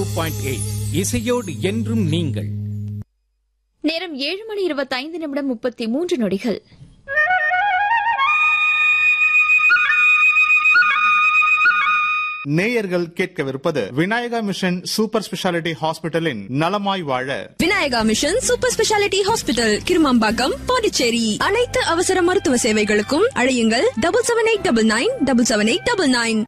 point eight இசையோடு என்றும் நீங்கள் நேரம் ஏழு மணி இருபத்தைந்து நிமிடம் முப்பத்தி மூன்று நொடிகள் நேயர்கள் கேட்கவிருப்பது விநாயகா மிஷன் சூப்பர் ஸ்பெஷாலிட்டி ஹாஸ்பிட்டலின் நலமாய் வாழ Vinayaka mission super speciality hospital Kirumampakkam Pondicherry அனைத்து அவசர மருத்துவ சேவைகளுக்கும் அழையுங்கள் double seven eight double nine double seven eight double nine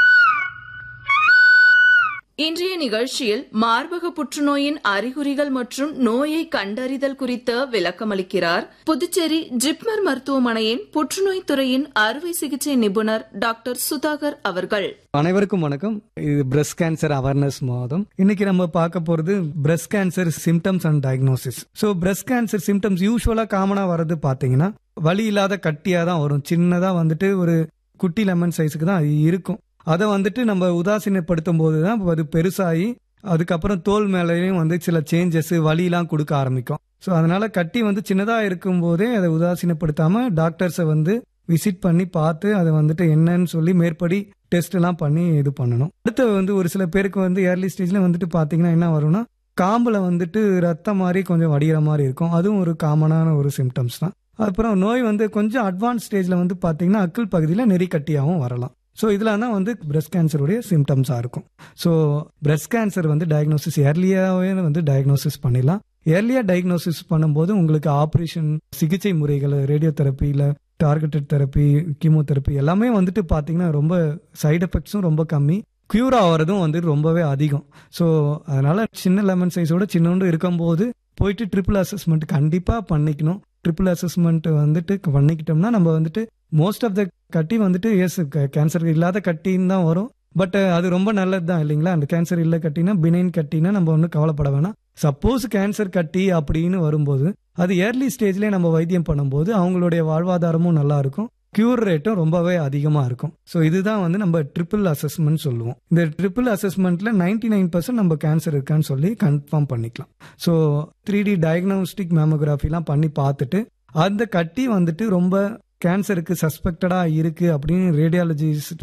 இன்றைய நிகழ்ச்சியில் மார்பக புற்றுநோயின் அறிகுறிகள் மற்றும் நோயை கண்டறிதல் குறித்த விளக்கமளிக்கிறார் புதுச்சேரி ஜிப்மர் மருத்துவமனையின் புற்றுநோய் துறையின் அறுவை சிகிச்சை நிபுணர் டாக்டர் சுதாகர் அவர்கள் அனைவருக்கும் வணக்கம் இது பிரஸ்ட் கேன்சர் அவேர்னஸ் மாதம் இன்னைக்கு நம்ம பார்க்க போறது breast cancer symptoms and diagnosis so breast cancer symptoms யூஸ்வலா காமனா வர்றது பாத்தீங்கன்னா வலி இல்லாத கட்டியா தான் வரும் சின்னதா வந்துட்டு ஒரு குட்டி லெமன் சைஸுக்கு தான் அது இருக்கும் அதை வந்துட்டு நம்ம உதாசீனப்படுத்தும் போது தான் அது பெருசாகி அதுக்கப்புறம் தோல் மேலேயும் வந்து சில சேஞ்சஸ் வலிலாம் கொடுக்க ஆரம்பிக்கும் ஸோ அதனால கட்டி வந்து சின்னதாக இருக்கும் போதே அதை உதாசீனப்படுத்தாம டாக்டர்ஸை வந்து விசிட் பண்ணி பார்த்து அதை வந்துட்டு என்னன்னு சொல்லி மேற்படி டெஸ்ட் எல்லாம் பண்ணி இது பண்ணணும் அடுத்து வந்து ஒரு சில பேருக்கு வந்து ஏர்லி ஸ்டேஜ்ல வந்துட்டு பாத்தீங்கன்னா என்ன வரும்னா காம்புல வந்துட்டு ரத்தம் மாதிரி கொஞ்சம் வடிகிற மாதிரி இருக்கும் அதுவும் ஒரு காமனான ஒரு சிம்டம்ஸ் தான் அப்புறம் நோய் வந்து கொஞ்சம் அட்வான்ஸ் ஸ்டேஜ்ல வந்து பாத்தீங்கன்னா அக்கிள் பகுதியில் நெறிக்கட்டியாகவும் வரலாம் ஸோ இதெல்லாம் தான் வந்து பிரஸ்ட் கேன்சருடைய சிம்டம்ஸாக இருக்கும் ஸோ பிரஸ்ட் கேன்சர் வந்து டயக்னோசிஸ் ஏர்லியாகவே வந்து டயக்னோசிஸ் பண்ணிடலாம் ஏர்லியாக டயக்னோசிஸ் பண்ணும்போது உங்களுக்கு ஆப்ரேஷன் சிகிச்சை முறைகள் ரேடியோ தெரப்பியில் டார்கெட்டட் தெரப்பி கீமோதெரப்பி எல்லாமே வந்துட்டு பார்த்தீங்கன்னா ரொம்ப சைடு எஃபெக்ட்ஸும் ரொம்ப கம்மி க்யூர் ஆகிறதும் வந்து ரொம்பவே அதிகம் ஸோ அதனால சின்ன லெமன் சைஸோட சின்னோண்டு இருக்கும்போது போயிட்டு ட்ரிபிள் அசஸ்மெண்ட் கண்டிப்பாக பண்ணிக்கணும் ட்ரிபிள் அசஸ்மெண்ட் வந்துட்டு பண்ணிக்கிட்டோம்னா நம்ம வந்துட்டு மோஸ்ட் ஆஃப் த கட்டி வந்துட்டு எஸ் கேன்சர் இல்லாத கட்டின்னு தான் வரும் பட் அது ரொம்ப நல்லது தான் இல்லைங்களா அந்த கேன்சர் இல்லை கட்டினா பினைன் கட்டினா நம்ம ஒன்றும் கவலைப்பட வேணாம் சப்போஸ் கேன்சர் கட்டி அப்படின்னு வரும்போது அது ஏர்லி ஸ்டேஜ்லேயே நம்ம வைத்தியம் பண்ணும்போது அவங்களுடைய வாழ்வாதாரமும் நல்லா இருக்கும் கியூர் ரேட்டும் ரொம்பவே அதிகமாக இருக்கும் ஸோ இதுதான் வந்து நம்ம ட்ரிபிள் அசஸ்மெண்ட் சொல்லுவோம் இந்த ட்ரிபிள் அசஸ்மெண்ட்ல நைன்டி நைன் பர்சன்ட் நம்ம கேன்சர் இருக்கான்னு சொல்லி கன்ஃபார்ம் பண்ணிக்கலாம் ஸோ த்ரீ டி டயக்னோஸ்டிக் மேமோகிராஃபிலாம் பண்ணி பார்த்துட்டு அந்த கட்டி வந்துட்டு ரொம்ப கேன்சருக்கு சஸ்பெக்டடா இருக்கு அப்படின்னு ரேடியாலஜிஸ்ட்